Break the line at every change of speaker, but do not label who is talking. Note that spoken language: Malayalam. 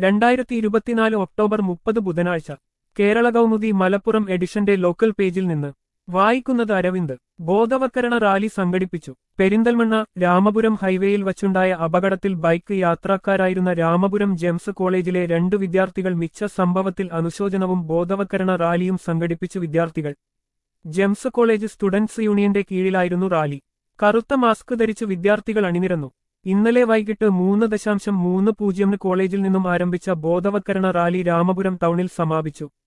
രണ്ടായിരത്തി ഇരുപത്തിനാല് ഒക്ടോബർ മുപ്പത് ബുധനാഴ്ച കേരള കൗമുദി മലപ്പുറം എഡിഷന്റെ ലോക്കൽ പേജിൽ നിന്ന് വായിക്കുന്നത് അരവിന്ദ് ബോധവൽക്കരണ റാലി സംഘടിപ്പിച്ചു പെരിന്തൽമണ്ണ രാമപുരം ഹൈവേയിൽ വച്ചുണ്ടായ അപകടത്തിൽ ബൈക്ക് യാത്രക്കാരായിരുന്ന രാമപുരം ജെംസ് കോളേജിലെ രണ്ടു വിദ്യാർത്ഥികൾ മിച്ച സംഭവത്തിൽ അനുശോചനവും ബോധവൽക്കരണ റാലിയും സംഘടിപ്പിച്ചു വിദ്യാർത്ഥികൾ ജെംസ് കോളേജ് സ്റ്റുഡൻസ് യൂണിയന്റെ കീഴിലായിരുന്നു റാലി കറുത്ത മാസ്ക് ധരിച്ച് വിദ്യാർത്ഥികൾ അണിനിരന്നു ഇന്നലെ വൈകിട്ട് മൂന്ന് ദശാംശം മൂന്ന് പൂജ്യമിന് കോളേജിൽ നിന്നും ആരംഭിച്ച ബോധവൽക്കരണ റാലി രാമപുരം ടൗണിൽ സമാപിച്ചു